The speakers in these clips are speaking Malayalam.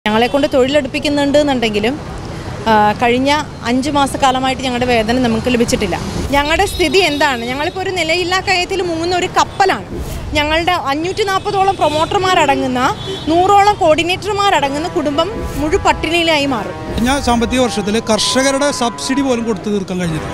ഞങ്ങളെ കൊണ്ട് തൊഴിലെടുപ്പിക്കുന്നുണ്ട് എന്നുണ്ടെങ്കിലും ആ, കഴിഞ്ഞ അഞ്ച് മാസക്കാലമായിട്ട് ഞങ്ങളുടെ വേതനം നമുക്ക് ലഭിച്ചിട്ടില്ല ഞങ്ങളുടെ സ്ഥിതി എന്താണ് ഞങ്ങളിപ്പോൾ ഒരു നിലയില്ലാ കയത്തിൽ മുങ്ങുന്ന ഒരു കപ്പലാണ് ഞങ്ങളുടെ അഞ്ഞൂറ്റി നാൽപ്പതോളം പ്രൊമോട്ടർമാരടങ്ങുന്ന നൂറോളം കോർഡിനേറ്റർമാരടങ്ങുന്ന കുടുംബം മുഴു പട്ടിണിയിലായി മാറും കഴിഞ്ഞ സാമ്പത്തിക വർഷത്തിൽ കർഷകരുടെ സബ്സിഡി പോലും കൊടുത്തു തീർക്കാൻ കഴിഞ്ഞിട്ടില്ല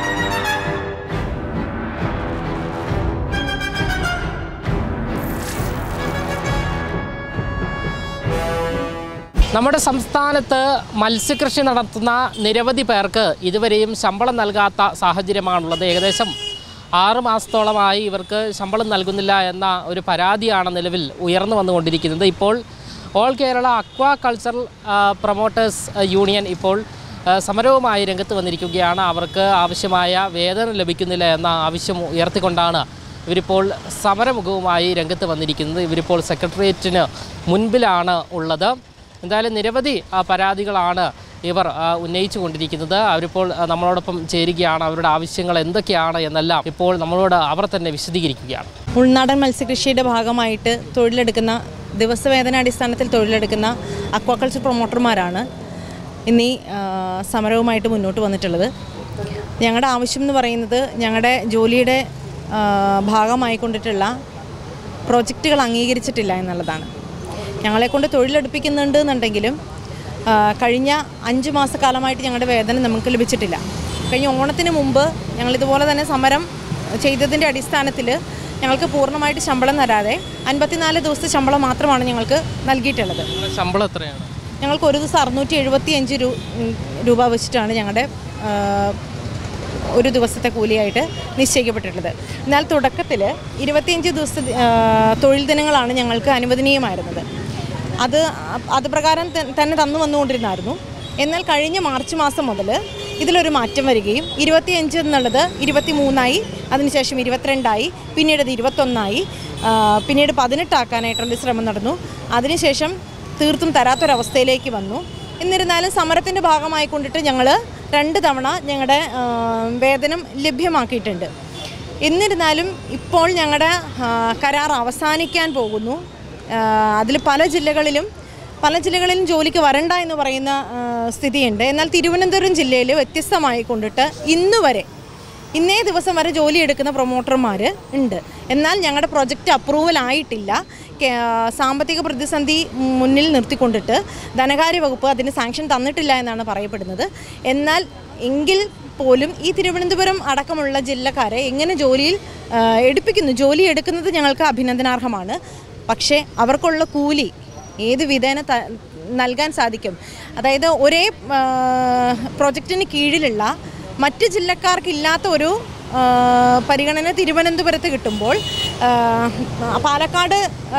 നമ്മുടെ സംസ്ഥാനത്ത് മത്സ്യകൃഷി നടത്തുന്ന നിരവധി പേർക്ക് ഇതുവരെയും ശമ്പളം നൽകാത്ത സാഹചര്യമാണുള്ളത് ഏകദേശം ആറ് മാസത്തോളമായി ഇവർക്ക് ശമ്പളം നൽകുന്നില്ല എന്ന ഒരു പരാതിയാണ് നിലവിൽ ഉയർന്നു വന്നുകൊണ്ടിരിക്കുന്നത് ഇപ്പോൾ all Kerala aquacultural promoters union ഇപ്പോൾ ആ, സമരവുമായി രംഗത്ത് വന്നിരിക്കുകയാണ് അവർക്ക് ആവശ്യമായ വേതനം ലഭിക്കുന്നില്ല എന്ന ആവശ്യം ഉയർത്തിക്കൊണ്ടാണ് ഇവരിപ്പോൾ സമരമുഖവുമായി രംഗത്ത് വന്നിരിക്കുന്നത് ഇവരിപ്പോൾ സെക്രട്ടേറിയറ്റിന് മുൻപിലാണ് ഉള്ളത് എന്തായാലും നിരവധി ആ, പരാതികളാണ് ഇവർ ആ, ഉന്നയിച്ചു കൊണ്ടിരിക്കുന്നത് അവരിപ്പോൾ ആ, നമ്മളോടൊപ്പം ചേരുകയാണ് അവരുടെ ആവശ്യങ്ങൾ എന്തൊക്കെയാണ് എന്നെല്ലാം ഇപ്പോൾ നമ്മളോട് അവർ തന്നെ വിശദീകരിക്കുകയാണ് ഉൾനാടൻ മത്സ്യകൃഷിയുടെ ഭാഗമായിട്ട് തൊഴിലെടുക്കുന്ന ദിവസവേതനാടിസ്ഥാനത്തിൽ തൊഴിലെടുക്കുന്ന അക്വാകൾച്ചർ പ്രൊമോട്ടർമാരാണ് ഇന്നീ ആ, സമരവുമായിട്ട് മുന്നോട്ട് വന്നിട്ടുള്ളത് ഞങ്ങളുടെ ആവശ്യം എന്ന് പറയുന്നത് ഞങ്ങളുടെ ജോലിയുടെ ആ, ഭാഗമായിക്കൊണ്ടിട്ടുള്ള പ്രോജക്റ്റുകൾ അംഗീകരിച്ചിട്ടില്ല എന്നുള്ളതാണ് ഞങ്ങളെ കൊണ്ട് തൊഴിലെടുപ്പിക്കുന്നുണ്ട് എന്നുണ്ടെങ്കിലും ആ, കഴിഞ്ഞ അഞ്ച് മാസക്കാലമായിട്ട് ഞങ്ങളുടെ വേതനം നമുക്ക് ലഭിച്ചിട്ടില്ല കഴിഞ്ഞ ഓണത്തിന് മുമ്പ് ഞങ്ങൾ ഇതുപോലെ തന്നെ സമരം ചെയ്തതിൻ്റെ അടിസ്ഥാനത്തിൽ ഞങ്ങൾക്ക് പൂർണ്ണമായിട്ട് ശമ്പളം തരാതെ അൻപത്തിനാല് ദിവസത്തെ ശമ്പളം മാത്രമാണ് ഞങ്ങൾക്ക് നൽകിയിട്ടുള്ളത് നിങ്ങളുടെ ശമ്പളം എത്രയാണ് ഞങ്ങൾക്ക് ഒരു ദിവസം അറുന്നൂറ്റി എഴുപത്തി അഞ്ച് രൂ ഉം, രൂപ വെച്ചിട്ടാണ് ഞങ്ങളുടെ ആ, ഒരു ദിവസത്തെ കൂലിയായിട്ട് നിശ്ചയിക്കപ്പെട്ടിട്ടുള്ളത് എന്നാൽ തുടക്കത്തിൽ ഇരുപത്തിയഞ്ച് ദിവസത്തെ ആ, തൊഴിൽ ദിനങ്ങളാണ് ഞങ്ങൾക്ക് അനുവദനീയമായിരുന്നത് അത് അത് പ്രകാരം ത- തന്നെ തന്നു വന്നുകൊണ്ടിരുന്നായിരുന്നു എന്നാൽ കഴിഞ്ഞ മാർച്ച് മാസം മുതൽ ഇതിലൊരു മാറ്റം വരികയും ഇരുപത്തിയഞ്ച് എന്നുള്ളത് ഇരുപത്തി മൂന്നായി അതിനുശേഷം ഇരുപത്തിരണ്ടായി പിന്നീട് അത് ഇരുപത്തൊന്നായി ആ, പിന്നീട് പതിനെട്ടാക്കാനായിട്ടുള്ള ശ്രമം നടന്നു അതിനുശേഷം തീർത്തും തരാത്തൊരവസ്ഥയിലേക്ക് വന്നു എന്നിരുന്നാലും സമരത്തിൻ്റെ ഭാഗമായി കൊണ്ടിട്ട് ഞങ്ങൾ രണ്ട് തവണ ഞങ്ങളുടെ ആ, വേതനം ലഭ്യമാക്കിയിട്ടുണ്ട് എന്നിരുന്നാലും ഇപ്പോൾ ഞങ്ങളുടെ ആ, കരാർ അവസാനിക്കാൻ പോകുന്നു അതിൽ പല ജില്ലകളിലും പല ജില്ലകളിലും ജോലിക്ക് വരണ്ട എന്ന് പറയുന്ന ആ, സ്ഥിതിയുണ്ട് എന്നാൽ തിരുവനന്തപുരം ജില്ലയിൽ വ്യത്യസ്തമായി കൊണ്ടിട്ട് ഇന്ന് വരെ ഇന്നേ ദിവസം വരെ ജോലി എടുക്കുന്ന പ്രൊമോട്ടർമാർ ഉണ്ട് എന്നാൽ ഞങ്ങളുടെ പ്രൊജക്റ്റ് അപ്രൂവൽ ആയിട്ടില്ല കേ- സാമ്പത്തിക പ്രതിസന്ധി മുന്നിൽ നിർത്തിക്കൊണ്ടിട്ട് ധനകാര്യ വകുപ്പ് അതിന് സാങ്ഷൻ തന്നിട്ടില്ല എന്നാണ് പറയപ്പെടുന്നത് എന്നാൽ എങ്കിൽ പോലും ഈ തിരുവനന്തപുരം അടക്കമുള്ള ജില്ലക്കാരെ എങ്ങനെ ജോലിയിൽ ആ, എടുപ്പിക്കുന്നു ജോലി എടുക്കുന്നത് ഞങ്ങൾക്ക് അഭിനന്ദനാർഹമാണ് പക്ഷേ അവർക്കുള്ള കൂലി ഏത് വിധേന ത നൽകാൻ സാധിക്കും അതായത് ഒരേ ആ, പ്രൊജക്റ്റിന് കീഴിലുള്ള മറ്റ് ജില്ലക്കാർക്കില്ലാത്ത ഒരു ആ, പരിഗണന തിരുവനന്തപുരത്ത് കിട്ടുമ്പോൾ ആ, പാലക്കാട് ആ,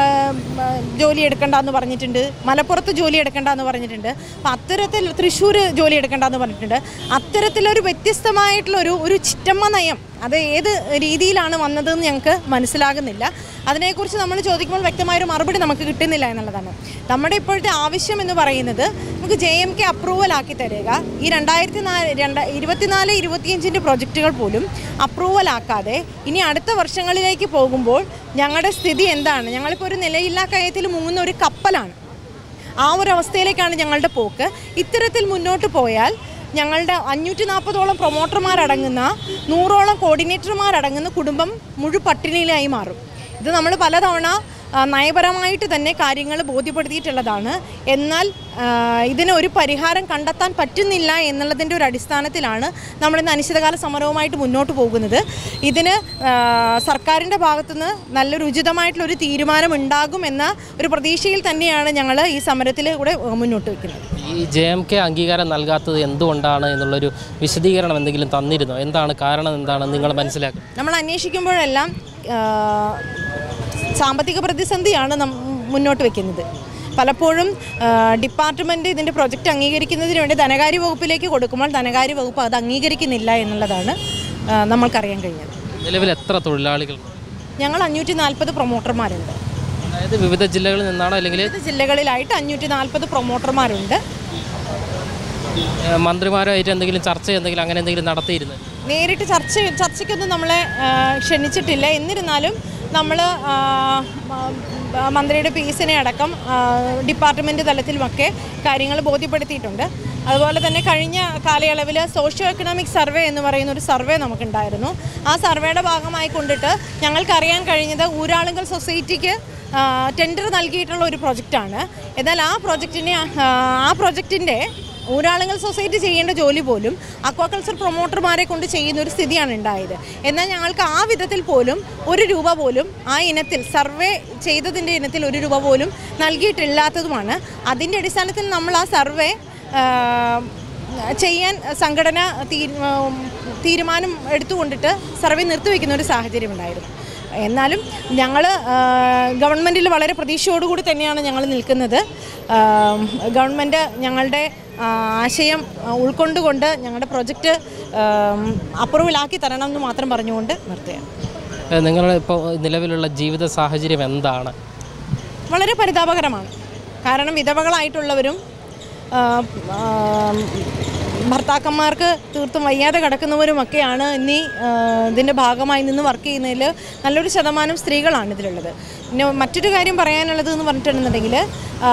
ജോലി എടുക്കണ്ടെന്ന് പറഞ്ഞിട്ടുണ്ട് മലപ്പുറത്ത് ജോലി എടുക്കണ്ടെന്ന് പറഞ്ഞിട്ടുണ്ട് അപ്പം അത്തരത്തിൽ തൃശ്ശൂർ ജോലി എടുക്കണ്ടെന്ന് പറഞ്ഞിട്ടുണ്ട് അത്തരത്തിലൊരു വ്യത്യസ്തമായിട്ടുള്ള ഒരു ഒരു ചിറ്റമ്മ നയം അത് ഏത് രീതിയിലാണ് വന്നതെന്ന് ഞങ്ങൾക്ക് മനസ്സിലാകുന്നില്ല അതിനെക്കുറിച്ച് നമ്മൾ ചോദിക്കുമ്പോൾ വ്യക്തമായൊരു മറുപടി നമുക്ക് കിട്ടുന്നില്ല എന്നുള്ളതാണ് നമ്മുടെ ഇപ്പോഴത്തെ ആവശ്യം എന്ന് പറയുന്നത് നമുക്ക് ജെ എം കെ അപ്രൂവൽ ആക്കി തരിക ഈ രണ്ടായിരത്തി നാല് രണ്ട് ഇരുപത്തിനാല് ഇരുപത്തിയഞ്ചിൻ്റെ പ്രൊജക്റ്റുകൾ പോലും അപ്രൂവൽ ആക്കാതെ ഇനി അടുത്ത വർഷങ്ങളിലേക്ക് പോകുമ്പോൾ ഞങ്ങളുടെ സ്ഥിതി എന്താണ് ഞങ്ങളിപ്പോൾ ഒരു നിലയില്ലാ കയത്തിൽ മുങ്ങുന്ന ഒരു കപ്പലാണ് ആ ഒരു അവസ്ഥയിലേക്കാണ് ഞങ്ങളുടെ പോക്ക് ഇത്തരത്തിൽ മുന്നോട്ട് പോയാൽ ഞങ്ങളുടെ അഞ്ഞൂറ്റി നാൽപ്പതോളം പ്രൊമോട്ടർമാരടങ്ങുന്ന നൂറോളം കോർഡിനേറ്റർമാരടങ്ങുന്ന കുടുംബം മുഴു പട്ടിണിയിലായി മാറും ഇത് നമ്മൾ പലതവണ ആ, നയപരമായിട്ട് തന്നെ കാര്യങ്ങൾ ബോധ്യപ്പെടുത്തിയിട്ടുള്ളതാണ് എന്നാൽ ആ, ഇതിന് ഒരു പരിഹാരം കണ്ടെത്താൻ പറ്റുന്നില്ല എന്നുള്ളതിൻ്റെ ഒരു അടിസ്ഥാനത്തിലാണ് നമ്മളിന്ന് അനിശ്ചിതകാല സമരവുമായിട്ട് മുന്നോട്ട് പോകുന്നത് ഇതിന് ആ, സർക്കാരിൻ്റെ ഭാഗത്തുനിന്ന് നല്ലൊരു ഉചിതമായിട്ടുള്ള ഒരു തീരുമാനം ഉണ്ടാകും എന്ന ഒരു പ്രതീക്ഷയിൽ തന്നെയാണ് ഞങ്ങൾ ഈ സമരത്തിലൂടെ മുന്നോട്ട് വയ്ക്കുന്നത് ഈ ജെ എം കെ അംഗീകാരം നൽകാത്തത് എന്തുകൊണ്ടാണ് എന്നുള്ളൊരു വിശദീകരണം എന്തെങ്കിലും തന്നിരുന്നോ എന്താണ് കാരണം എന്താണെന്ന് നിങ്ങൾ മനസ്സിലാക്കും നമ്മൾ അന്വേഷിക്കുമ്പോഴെല്ലാം ആ, സാമ്പത്തിക പ്രതിസന്ധിയാണ് നം മുന്നോട്ട് വെക്കുന്നത് പലപ്പോഴും ആ, ഡിപ്പാർട്ട്മെൻറ്റ് ഇതിൻ്റെ പ്രൊജക്റ്റ് അംഗീകരിക്കുന്നതിന് വേണ്ടി ധനകാര്യ വകുപ്പിലേക്ക് കൊടുക്കുമ്പോൾ ധനകാര്യ വകുപ്പ് അത് അംഗീകരിക്കുന്നില്ല എന്നുള്ളതാണ് ആ, നമ്മൾക്കറിയാൻ കഴിഞ്ഞത് നിലവിൽ എത്ര തൊഴിലാളികൾ ഞങ്ങൾ അഞ്ഞൂറ്റി നാൽപ്പത് പ്രൊമോട്ടർമാരുണ്ട് അതായത് വിവിധ ജില്ലകളിൽ നിന്നാണോ അല്ലെങ്കിൽ വിവിധ ജില്ലകളിലായിട്ട് അഞ്ഞൂറ്റി നാൽപ്പത് പ്രൊമോട്ടർമാരുണ്ട് ഏഹ്, മന്ത്രിമാരുമായിട്ട് എന്തെങ്കിലും ചർച്ച എന്തെങ്കിലും അങ്ങനെ എന്തെങ്കിലും നടത്തിയിരുന്നത് നേരിട്ട് ചർച്ച ചർച്ചയ്ക്കൊന്നും നമ്മളെ ആ, ക്ഷണിച്ചിട്ടില്ല എന്നിരുന്നാലും നമ്മൾ ആ, മന്ത്രിയുടെ പീസിനെ അടക്കം ആ, ഡിപ്പാർട്ട്മെൻറ്റ് തലത്തിലുമൊക്കെ കാര്യങ്ങൾ ബോധ്യപ്പെടുത്തിയിട്ടുണ്ട് അതുപോലെ തന്നെ കഴിഞ്ഞ കാലയളവിൽ സോഷ്യോ എക്കണോമിക് സർവേ എന്ന് പറയുന്ന ഒരു സർവേ നമുക്കുണ്ടായിരുന്നു ആ സർവേയുടെ ഭാഗമായി കൊണ്ടിട്ട് ഞങ്ങൾക്കറിയാൻ കഴിഞ്ഞത് ഊരാളുങ്കൽ സൊസൈറ്റിക്ക് ടെൻഡർ നൽകിയിട്ടുള്ള ഒരു പ്രൊജക്റ്റാണ് എന്നാൽ ആ പ്രൊജക്റ്റിനെ ആ പ്രൊജക്റ്റിൻ്റെ ഊരാളുങ്കൽ സൊസൈറ്റി ചെയ്യേണ്ട ജോലി പോലും അക്വാകൾച്ചർ പ്രൊമോട്ടർമാരെ കൊണ്ട് ചെയ്യുന്ന ഒരു സ്ഥിതിയാണ് ഉണ്ടായത് എന്നാൽ ഞങ്ങൾക്ക് ആ വിധത്തിൽ പോലും ഒരു രൂപ പോലും ആ ഇനത്തിൽ സർവേ ചെയ്തതിൻ്റെ ഇനത്തിൽ ഒരു രൂപ പോലും നൽകിയിട്ടില്ലാത്തതുമാണ് അതിൻ്റെ അടിസ്ഥാനത്തിൽ നമ്മൾ ആ സർവേ ആ, ചെയ്യാൻ സംഘടന തീ- ഉം, തീരുമാനം എടുത്തുകൊണ്ടിട്ട് സർവേ നിർത്തിവെക്കുന്ന ഒരു സാഹചര്യം ഉണ്ടായിരുന്നു എന്നാലും ഞങ്ങൾ ഗവൺമെൻറ്റിൽ വളരെ പ്രതീക്ഷയോടുകൂടി തന്നെയാണ് ഞങ്ങൾ നിൽക്കുന്നത് ഗവൺമെൻറ് ഞങ്ങളുടെ ആ, ആശയം ആ, ഉൾക്കൊണ്ടുകൊണ്ട് ഞങ്ങളുടെ പ്രൊജക്റ്റ് അപ്രൂവലാക്കി തരണം എന്ന് മാത്രം പറഞ്ഞുകൊണ്ട് നിർത്തുകയാണ് ഏഹ് നിങ്ങളുടെ ഇപ്പോൾ നിലവിലുള്ള ജീവിത സാഹചര്യം എന്താണ് വളരെ പരിതാപകരമാണ് കാരണം വിധവകളായിട്ടുള്ളവരും ആ, ആ, ഭർത്താക്കന്മാർക്ക് തീർത്തും വയ്യാതെ കിടക്കുന്നവരുമൊക്കെയാണ് ഇന്നീ ആ, ഇതിൻ്റെ ഭാഗമായി നിന്ന് വർക്ക് ചെയ്യുന്നതിൽ നല്ലൊരു ശതമാനം സ്ത്രീകളാണ് ഇതിലുള്ളത് പിന്നെ മറ്റൊരു കാര്യം പറയാനുള്ളത് എന്ന് പറഞ്ഞിട്ടുണ്ടെന്നുണ്ടെങ്കിൽ ആ,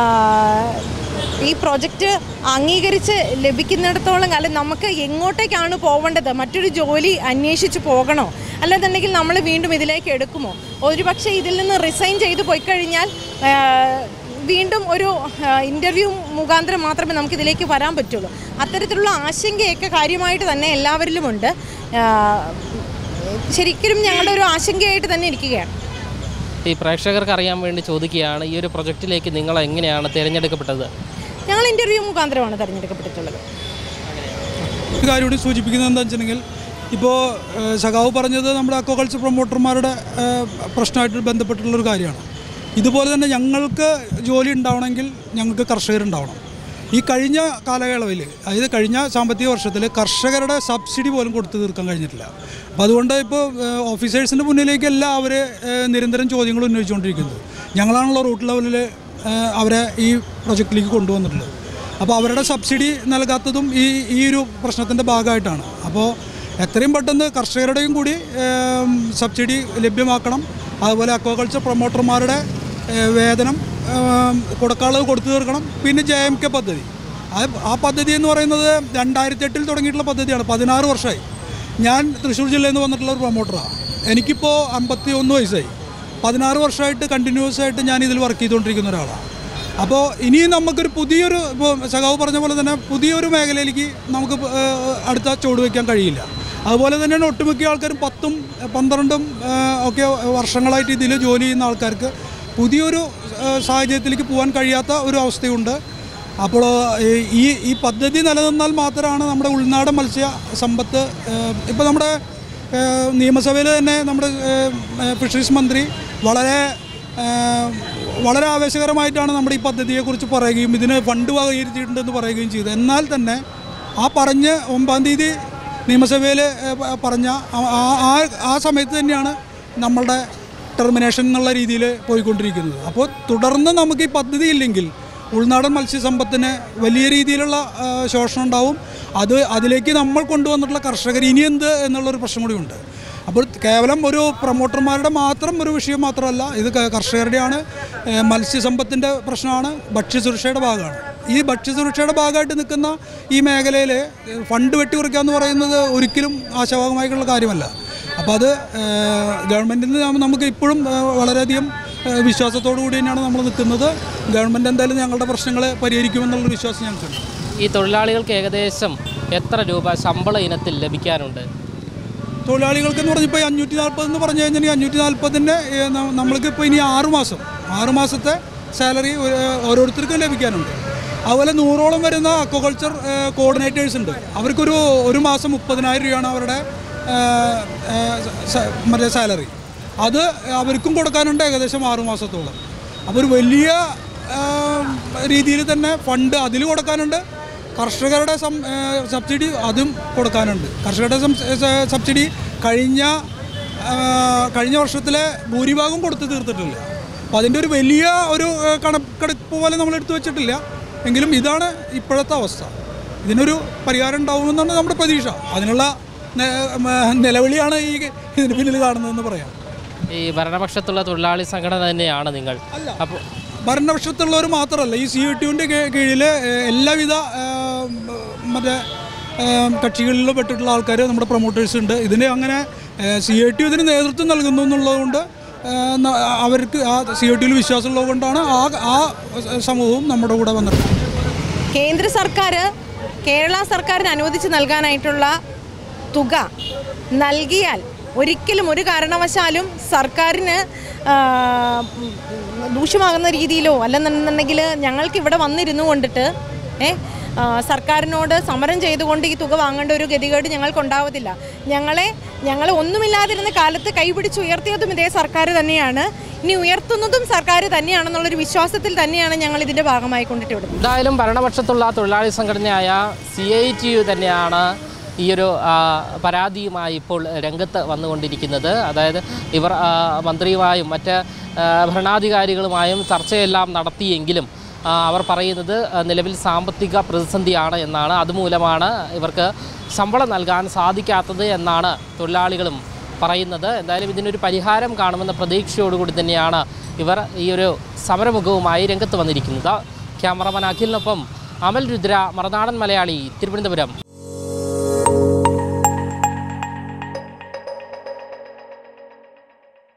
ഈ പ്രോജക്റ്റ് അംഗീകരിച്ച് ലഭിക്കുന്നിടത്തോളം കാലം നമുക്ക് എങ്ങോട്ടേക്കാണ് പോവേണ്ടത് മറ്റൊരു ജോലി അന്വേഷിച്ച് പോകണോ അല്ലെന്നുണ്ടെങ്കിൽ നമ്മൾ വീണ്ടും ഇതിലേക്ക് എടുക്കുമോ ഒരു പക്ഷേ ഇതിൽ നിന്ന് റിസൈൻ ചെയ്ത് പോയി കഴിഞ്ഞാൽ ആ, വീണ്ടും ഒരു ഇൻ്റർവ്യൂ മുഖാന്തരം മാത്രമേ നമുക്ക് ഇതിലേക്ക് വരാൻ പറ്റുള്ളൂ അത്തരത്തിലുള്ള ആശങ്കയൊക്കെ കാര്യമായിട്ട് തന്നെ എല്ലാവരിലുമുണ്ട് ആ, ശരിക്കും ഞങ്ങളുടെ ഒരു ആശങ്കയായിട്ട് തന്നെ ഇരിക്കുകയാണ് ഈ പ്രേക്ഷകർക്ക് അറിയാൻ വേണ്ടി ചോദിക്കുകയാണ് ഈ ഒരു പ്രൊജക്റ്റിലേക്ക് നിങ്ങൾ എങ്ങനെയാണ് തിരഞ്ഞെടുക്കപ്പെട്ടത് ഞങ്ങൾ ഇൻ്റർവ്യൂ മുഖാന്തരമാണ് തിരഞ്ഞെടുക്കപ്പെട്ടിട്ടുള്ളത് ഒരു കാര്യം കൂടി സൂചിപ്പിക്കുന്നത് എന്താ വെച്ചിട്ടുണ്ടെങ്കിൽ ഇപ്പോൾ സഖാവ് പറഞ്ഞത് നമ്മുടെ അക്വാകൾച്ചർ പ്രൊമോട്ടർമാരുടെ ഏഹ്, പ്രശ്നമായിട്ട് ബന്ധപ്പെട്ടുള്ള ഒരു കാര്യമാണ് ഇതുപോലെ തന്നെ ഞങ്ങൾക്ക് ജോലി ഉണ്ടാവണമെങ്കിൽ ഞങ്ങൾക്ക് കർഷകരുണ്ടാവണം ഈ കഴിഞ്ഞ കാലയളവിൽ അതായത് കഴിഞ്ഞ സാമ്പത്തിക വർഷത്തിൽ കർഷകരുടെ സബ്സിഡി പോലും കൊടുത്തു തീർക്കാൻ കഴിഞ്ഞിട്ടില്ല അപ്പോൾ അതുകൊണ്ട് ഇപ്പോൾ ഓഫീസേഴ്സിൻ്റെ മുന്നിലേക്കല്ല അവർ നിരന്തരം ചോദ്യങ്ങൾ ഉന്നയിച്ചുകൊണ്ടിരിക്കുന്നത് ഞങ്ങളാണല്ലോ റൂട്ട് ലെവലിൽ അവരെ ഈ പ്രൊജക്റ്റിലേക്ക് കൊണ്ടുവന്നിട്ടുള്ളത് അപ്പോൾ അവരുടെ സബ്സിഡി നൽകാത്തതും ഈ ഈ ഒരു പ്രശ്നത്തിൻ്റെ ഭാഗമായിട്ടാണ് അപ്പോൾ എത്രയും പെട്ടെന്ന് കർഷകരുടെയും കൂടി ഏം, സബ്സിഡി ലഭ്യമാക്കണം അതുപോലെ അക്വാകൾച്ചർ പ്രൊമോട്ടർമാരുടെ ഏ, വേതനം ഏം, കൊടുക്കാനുള്ളത് കൊടുത്തു തീർക്കണം പിന്നെ ജെ എം കെ പദ്ധതി ആ ആ പദ്ധതി എന്ന് പറയുന്നത് രണ്ടായിരത്തി എട്ടിൽ തുടങ്ങിയിട്ടുള്ള പദ്ധതിയാണ് പതിനാറ് വർഷമായി ഞാൻ തൃശ്ശൂർ ജില്ലയിൽ നിന്ന് വന്നിട്ടുള്ള ഒരു പ്രൊമോട്ടറാണ് എനിക്കിപ്പോൾ അമ്പത്തി ഒന്ന് വയസ്സായി പതിനാറ് വർഷമായിട്ട് കണ്ടിന്യൂസ് ആയിട്ട് ഞാൻ ഇതിൽ വർക്ക് ചെയ്തുകൊണ്ടിരിക്കുന്ന ഒരാളാണ് അപ്പോൾ ഇനിയും നമുക്കൊരു പുതിയൊരു ഇപ്പോൾ സഖാവ് പറഞ്ഞ പോലെ തന്നെ പുതിയൊരു മേഖലയിലേക്ക് നമുക്ക് ഇപ്പൊ, ഏഹ്, അടുത്ത ചുവട് വയ്ക്കാൻ കഴിയില്ല അതുപോലെ തന്നെയാണ് ഒട്ടുമിക്ക ആൾക്കാരും പത്തും പന്ത്രണ്ടും ഏഹ്, ഒക്കെ വർഷങ്ങളായിട്ട് ഇതിൽ ജോലി ചെയ്യുന്ന ആൾക്കാർക്ക് പുതിയൊരു ഏഹ്, സാഹചര്യത്തിലേക്ക് പോകാൻ കഴിയാത്ത ഒരു അവസ്ഥയുണ്ട് അപ്പോൾ ഏഹ്, ഈ ഈ പദ്ധതി നിലനിന്നാൽ മാത്രമാണ് നമ്മുടെ ഉൾനാടൻ മത്സ്യ സമ്പത്ത് ഇപ്പോൾ നമ്മുടെ ഏഹ്, നിയമസഭയിൽ തന്നെ നമ്മുടെ ഏഹ്, ഫിഷറീസ് മന്ത്രി വളരെ ഏഹ്, വളരെ ആവേശകരമായിട്ടാണ് നമ്മുടെ ഈ പദ്ധതിയെക്കുറിച്ച് പറയുകയും ഇതിന് ഫണ്ട് വകയിരുത്തിയിട്ടുണ്ടെന്ന് പറയുകയും ചെയ്തു എന്നാൽ തന്നെ ആ പറഞ്ഞ് ഒമ്പതാം തീയതി നിയമസഭയിൽ പറഞ്ഞ ആ- ആ- ആ ആ സമയത്ത് തന്നെയാണ് നമ്മളുടെ ടെർമിനേഷൻ എന്നുള്ള രീതിയിൽ പോയിക്കൊണ്ടിരിക്കുന്നത് അപ്പോൾ തുടർന്ന് നമുക്ക് ഈ പദ്ധതി ഇല്ലെങ്കിൽ ഉൾനാടൻ മത്സ്യസമ്പത്തിന് വലിയ രീതിയിലുള്ള ആ, ശോഷണം ഉണ്ടാവും അത് അതിലേക്ക് നമ്മൾ കൊണ്ടുവന്നിട്ടുള്ള കർഷകർ ഇനി എന്ത് എന്നുള്ളൊരു പ്രശ്നം കൂടിയുണ്ട് അപ്പോൾ കേവലം ഒരു പ്രൊമോട്ടർമാരുടെ മാത്രം ഒരു വിഷയം മാത്രമല്ല ഇത് ക- കർഷകരുടെയാണ് ഏ, മത്സ്യസമ്പത്തിൻ്റെ പ്രശ്നമാണ് ഭക്ഷ്യസുരക്ഷയുടെ ഭാഗമാണ് ഈ ഭക്ഷ്യസുരക്ഷയുടെ ഭാഗമായിട്ട് നിൽക്കുന്ന ഈ മേഖലയിൽ ഫണ്ട് വെട്ടിക്കുറയ്ക്കുക എന്ന് പറയുന്നത് ഒരിക്കലും ആശാവകമായിട്ടുള്ള കാര്യമല്ല അപ്പോൾ അത് ഗവൺമെൻറ്റിൽ നിന്ന് നമുക്ക് ഇപ്പോഴും ഏ, വളരെയധികം ഏ, വിശ്വാസത്തോടു കൂടി തന്നെയാണ് നമ്മൾ നിൽക്കുന്നത് ഗവൺമെൻറ് എന്തായാലും ഞങ്ങളുടെ പ്രശ്നങ്ങളെ പരിഹരിക്കുമെന്നുള്ളൊരു വിശ്വാസം ഞങ്ങൾക്കുണ്ട് ഈ തൊഴിലാളികൾക്ക് ഏകദേശം എത്ര രൂപ ശമ്പള ഇനത്തിൽ ലഭിക്കാനുണ്ട് തൊഴിലാളികൾക്ക് എന്ന് പറഞ്ഞപ്പോൾ ഈ അഞ്ഞൂറ്റി നാൽപ്പത് എന്ന് പറഞ്ഞു കഴിഞ്ഞാൽ ഈ അഞ്ഞൂറ്റി നാൽപ്പതിൻ്റെ നമ്മൾക്ക് ഇപ്പോൾ ഇനി ആറ് മാസം ആറ് മാസത്തെ സാലറി ഓരോരുത്തർക്കും ലഭിക്കാനുണ്ട് അതുപോലെ നൂറോളം വരുന്ന അക്വകൾച്ചർ കോർഡിനേറ്റേഴ്സ് ഉണ്ട് അവർക്കൊരു ഒരു മാസം മുപ്പതിനായിരം രൂപയാണ് അവരുടെ ഏ, ഏ, സ- മറ്റേ സാലറി അത് അവർക്കും കൊടുക്കാനുണ്ട് ഏകദേശം ആറ് മാസത്തോളം അപ്പോൾ ഒരു വലിയ രീതിയിൽ തന്നെ ഫണ്ട് അതിൽ കൊടുക്കാനുണ്ട് കർഷകരുടെ സം ഏ, സബ്സിഡി അതും കൊടുക്കാനുണ്ട് കർഷകരുടെ സം- സ- സബ്സിഡി കഴിഞ്ഞ ആ, കഴിഞ്ഞ വർഷത്തിലെ ഭൂരിഭാഗം കൊടുത്ത് തീർത്തിട്ടില്ല അപ്പോൾ അതിൻ്റെ ഒരു വലിയ ഒരു ഏ, കണക്കെടുപ്പ് പോലെ നമ്മൾ എടുത്തു വെച്ചിട്ടില്ല എങ്കിലും ഇതാണ് ഇപ്പോഴത്തെ അവസ്ഥ ഇതിനൊരു പരിഹാരം ഉണ്ടാവുമെന്നാണ് നമ്മുടെ പ്രതീക്ഷ അതിനുള്ള നെ- മ- നിലവിളിയാണ് ഈ ഇതിന് പിന്നിൽ കാണുന്നതെന്ന് പറയാം ഈ ഭരണപക്ഷത്തുള്ള തൊഴിലാളി സംഘടന തന്നെയാണ് നിങ്ങൾ അപ്പോൾ ഭരണപക്ഷത്തുള്ളവർ മാത്രമല്ല ഈ സി യു ടിയുടെ കീഴിൽ എല്ലാവിധ ആ, മറ്റേ ആ, കക്ഷികളിലും പെട്ടിട്ടുള്ള ആൾക്കാർ നമ്മുടെ പ്രൊമോട്ടേഴ്സ് ഉണ്ട് ഇതിന് അങ്ങനെ സി ഐ ടി ഇതിന് നേതൃത്വം നൽകുന്നു എന്നുള്ളതുകൊണ്ട് ആ, ന- അവർക്ക് ആ സി ഐ ടിയിൽ വിശ്വാസമുള്ളത് കൊണ്ടാണ് ആ ആ സമൂഹവും നമ്മുടെ കൂടെ വന്നിട്ടുള്ളത് കേന്ദ്ര സർക്കാർ കേരള സർക്കാരിന് അനുവദിച്ച് നൽകാനായിട്ടുള്ള തുക നൽകിയാൽ ഒരിക്കലും ഒരു കാരണവശാലും സർക്കാരിന് ആ, ദൂഷ്യമാകുന്ന രീതിയിലോ അല്ലെന്നുണ്ടെങ്കിൽ ഞങ്ങൾക്ക് ഇവിടെ വന്നിരുന്നു കൊണ്ടിട്ട് ഏ ആ, സർക്കാരിനോട് സമരം ചെയ്തുകൊണ്ട് ഈ തുക വാങ്ങേണ്ട ഒരു ഗതികേട് ഞങ്ങൾക്കുണ്ടാവത്തില്ല ഞങ്ങളെ ഞങ്ങൾ ഒന്നുമില്ലാതിരുന്ന കാലത്ത് കൈപിടിച്ച് ഉയർത്തിയതും ഇതേ സർക്കാർ തന്നെയാണ് ഇനി ഉയർത്തുന്നതും സർക്കാർ തന്നെയാണെന്നുള്ളൊരു വിശ്വാസത്തിൽ തന്നെയാണ് ഞങ്ങൾ ഇതിൻ്റെ ഭാഗമായി കൊണ്ടിട്ട് വിടുന്നത് എന്തായാലും ഭരണപക്ഷത്തുള്ള തൊഴിലാളി സംഘടനയായ സി ഐ ടി യു തന്നെയാണ് ഈ ഒരു ആ, പരാതിയുമായി ഇപ്പോൾ രംഗത്ത് വന്നുകൊണ്ടിരിക്കുന്നത് അതായത് ഇവർ ആ, മന്ത്രിയുമായും മറ്റ് ആ, ഭരണാധികാരികളുമായും ചർച്ചയെല്ലാം നടത്തിയെങ്കിലും ആ, അവർ പറയുന്നത് ആ, നിലവിൽ സാമ്പത്തിക പ്രതിസന്ധിയാണ് എന്നാണ് അതുമൂലമാണ് ഇവർക്ക് ശമ്പളം നൽകാൻ സാധിക്കാത്തത് എന്നാണ് തൊഴിലാളികളും പറയുന്നത് എന്തായാലും ഇതിനൊരു പരിഹാരം കാണുമെന്ന പ്രതീക്ഷയോടുകൂടി തന്നെയാണ് ഇവർ ഈ ഒരു സമരമുഖവുമായി രംഗത്ത് വന്നിരിക്കുന്നത് ക്യാമറമാൻ അഖിലിനൊപ്പം അമൽ രുദ്ര മറുനാടൻ മലയാളി തിരുവനന്തപുരം